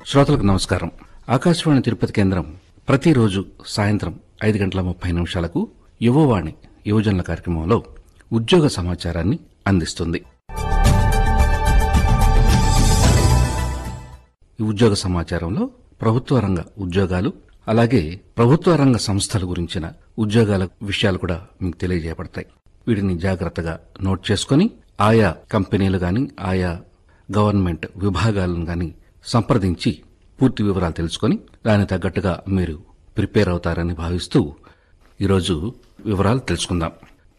శ్రోతలకు నమస్కారం ఆకాశవాణి తిరుపతి కేంద్రం ప్రతిరోజు సాయంత్రం ఐదు గంటల ముప్పై నిమిషాలకు యువవాణి యువజనుల కార్యక్రమంలో ఉద్యోగ సమాచారాన్ని అందిస్తుంది ఈ ఉద్యోగ సమాచారంలో ప్రభుత్వ రంగ ఉద్యోగాలు అలాగే ప్రభుత్వ రంగ సంస్థల గురించిన ఉద్యోగాల విషయాలు కూడా మీకు తెలియజేయబడతాయి వీటిని జాగ్రత్తగా నోట్ చేసుకొని ఆయా కంపెనీలు గాని ఆయా గవర్నమెంట్ విభాగాలను గాని సంప్రదించి పూర్తి వివరాలు తెలుసుకొని దానికి తగ్గట్టుగా మీరు ప్రిపేర్ అవుతారని భావిస్తూ ఈరోజు వివరాలు తెలుసుకుందాం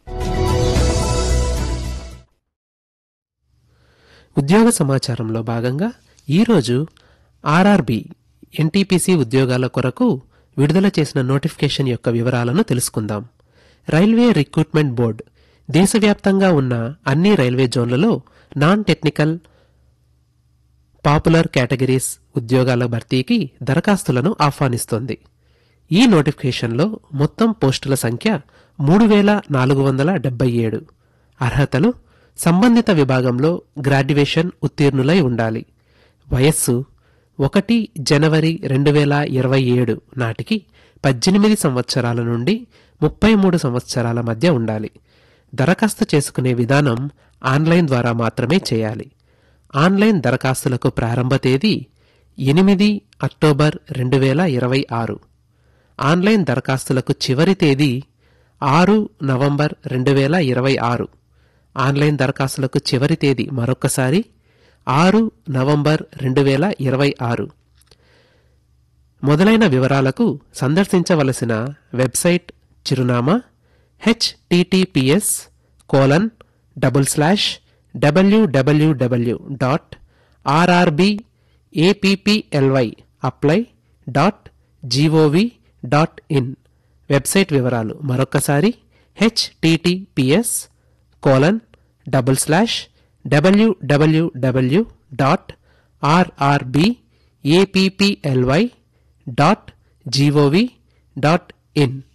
ఉద్యోగ సమాచారంలో భాగంగా ఈరోజు ఆర్ఆర్బి ఎన్టీపీసీ ఉద్యోగాల కొరకు విడుదల చేసిన నోటిఫికేషన్ యొక్క వివరాలను తెలుసుకుందాం రైల్వే రిక్రూట్మెంట్ బోర్డు దేశవ్యాప్తంగా ఉన్న అన్ని రైల్వే జోన్లలో నాన్ టెక్నికల్ పాపులర్ కేటగిరీస్ ఉద్యోగాల భర్తీకి దరఖాస్తులను ఆహ్వానిస్తోంది ఈ నోటిఫికేషన్లో మొత్తం పోస్టుల సంఖ్య మూడు వేల నాలుగు వందల డెబ్బై ఏడు అర్హతలు సంబంధిత విభాగంలో గ్రాడ్యుయేషన్ ఉత్తీర్ణులై ఉండాలి వయస్సు ఒకటి జనవరి రెండు వేల ఇరవై ఏడు నాటికి పద్దెనిమిది సంవత్సరాల నుండి ముప్పై మూడు సంవత్సరాల మధ్య ఉండాలి దరఖాస్తు చేసుకునే విధానం ఆన్లైన్ ద్వారా మాత్రమే చేయాలి ఆన్లైన్ దరఖాస్తులకు ప్రారంభ తేదీ ఎనిమిది అక్టోబర్ రెండు వేల ఇరవై ఆరు ఆన్లైన్ దరఖాస్తులకు చివరి తేదీ ఆరు నవంబర్ రెండు వేల ఇరవై ఆరు ఆన్లైన్ దరఖాస్తులకు చివరి తేదీ మరొకసారి ఆరు నవంబర్ రెండు వేల ఇరవై ఆరు మొదలైన వివరాలకు సందర్శించవలసిన వెబ్సైట్ చిరునామా HTTPS colon double slash WWW dot RRB APPLY apply dot GOV dot in website వివరాలు మరొకసారి HTTPS colon double slash WWW dot RRB APPLY dot GOV dot in